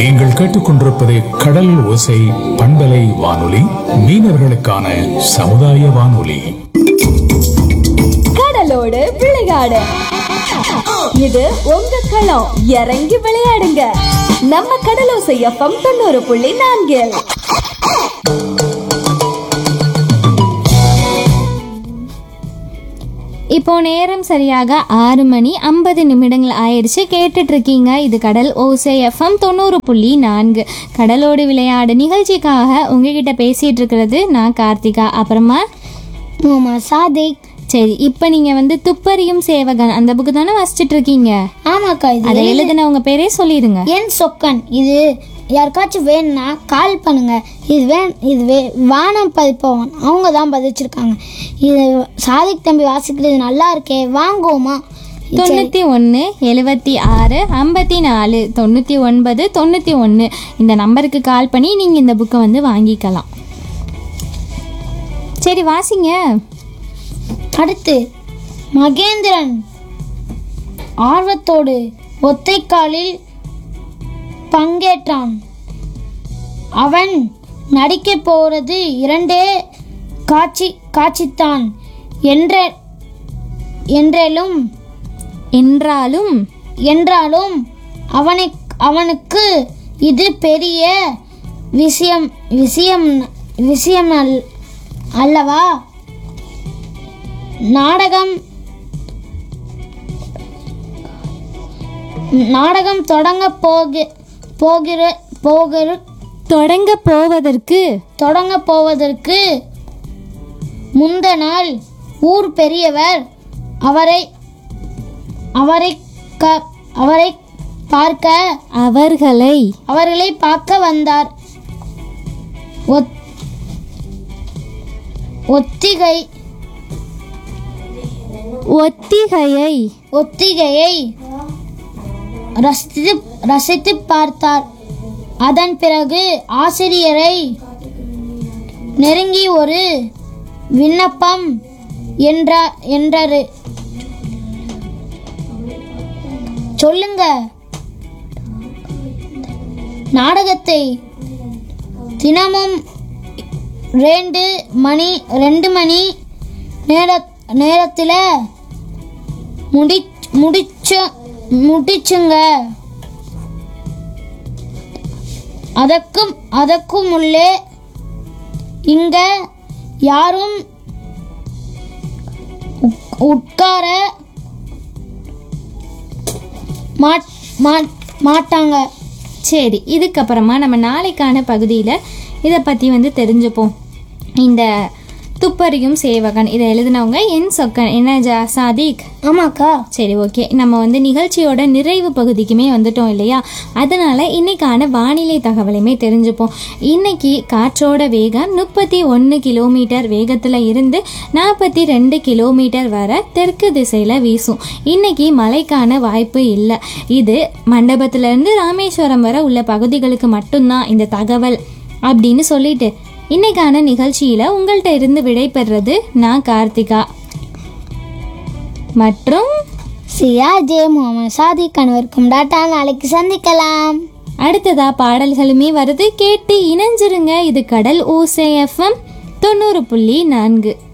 நீங்கள் கேட்டுக்கொண்டிருப்பது கடல் ஓசை பண்பலை வானொலி மீனவர்களுக்கான சமுதாய வானொலி கடலோடு விளையாடு இது உங்க களம் இறங்கி விளையாடுங்க நம்ம கடலோசை எஃப்எம் தொண்ணூறு புள்ளி நான்கில் இப்போ நேரம் சரியாக ஆறு மணி ஐம்பது நிமிடங்கள் ஆயிடுச்சு கேட்டுட்டு இருக்கீங்க இது கடல் ஓசை எஃப்எம் தொண்ணூறு புள்ளி நான்கு கடலோடு விளையாடு நிகழ்ச்சிக்காக உங்ககிட்ட பேசிட்டு இருக்கிறது நான் கார்த்திகா அப்புறமா முகமது சாதிக் சரி இப்போ நீங்க வந்து துப்பறியும் சேவகன் அந்த புக்கு தானே வாசிச்சிட்டு இருக்கீங்க ஆமாக்கா இது அதை எழுதினவங்க பேரே சொல்லிடுங்க என் சொக்கன் இது யாருக்காச்சும் வேணும்னா கால் பண்ணுங்க இது வேன் இது வே வானம் பதிப்பவன் அவங்க தான் பதிச்சிருக்காங்க இது சாதிக் தம்பி வாசிக்கிறது நல்லா இருக்கே வாங்குவோமா தொண்ணூற்றி ஒன்று எழுபத்தி ஆறு ஐம்பத்தி நாலு தொண்ணூற்றி ஒன்பது தொண்ணூற்றி ஒன்று இந்த நம்பருக்கு கால் பண்ணி நீங்கள் இந்த புக்கை வந்து வாங்கிக்கலாம் சரி வாசிங்க அடுத்து மகேந்திரன் ஆர்வத்தோடு ஒத்தைக்காலில் பங்கேற்றான் அவன் நடிக்கப் போறது இரண்டே காட்சி காட்சித்தான் என்ற என்றேலும் என்றாலும் என்றாலும் அவனை அவனுக்கு இது பெரிய விஷயம் விஷயம் விஷயம் அல் அல்லவா நாடகம் நாடகம் தொடங்க போக போகிற போகிற தொடங்க போவதற்கு தொடங்க போவதற்கு முந்த நாள் ஊர் பெரியவர் அவரை அவரை க அவரை பார்க்க அவர்களை அவர்களை பார்க்க வந்தார் ஒத்- ஒத்திகை ஒத்திகையை ஒத்திகையை ரசித்து ரசித்து பார்த்தார் அதன் பிறகு ஆசிரியரை நெருங்கி ஒரு விண்ணப்பம் என்ற என்றாரு சொல்லுங்க நாடகத்தை தினமும் ரெண்டு மணி ரெண்டு மணி நேர நேரத்தில் முடி முடிச்ச முடிச்சுங்க அதற்கும் அதற்கும் உள்ளே இங்க யாரும் உக்- உட்கார மாட்- மாட்- மாட்டாங்க சரி இதுக்கப்புறமா நம்ம நாளைக்கான பகுதியில் இதை பற்றி வந்து தெரிஞ்சுப்போம் இந்த துப்பறியும் சேவகன் இதை எழுதினவங்க என் சொக்கன் என்ன ஜா சாதிக் ஆமாக்கா சரி ஓகே நம்ம வந்து நிகழ்ச்சியோட நிறைவு பகுதிக்குமே வந்துட்டோம் இல்லையா அதனால இன்னைக்கான வானிலை தகவலையுமே தெரிஞ்சுப்போம் இன்னைக்கு காற்றோட வேகம் முப்பத்தி ஒன்று கிலோமீட்டர் வேகத்தில் இருந்து நாற்பத்தி ரெண்டு கிலோமீட்டர் வரை தெற்கு திசையில் வீசும் இன்னைக்கு மழைக்கான வாய்ப்பு இல்லை இது மண்டபத்திலேருந்து ராமேஸ்வரம் வரை உள்ள பகுதிகளுக்கு மட்டும்தான் இந்த தகவல் அப்படின்னு சொல்லிட்டு இன்னைக்கான நிகழ்ச்சியில் உங்கள்கிட்ட இருந்து விடைபெறுறது நான் கார்த்திகா மற்றும் சியா ஜே முகமது சாதிக் அனைவருக்கும் டாட்டா நாளைக்கு சந்திக்கலாம் அடுத்ததா பாடல்களுமே வருது கேட்டு இணைஞ்சிருங்க இது கடல் ஓசை எஃப்எம் தொண்ணூறு புள்ளி நான்கு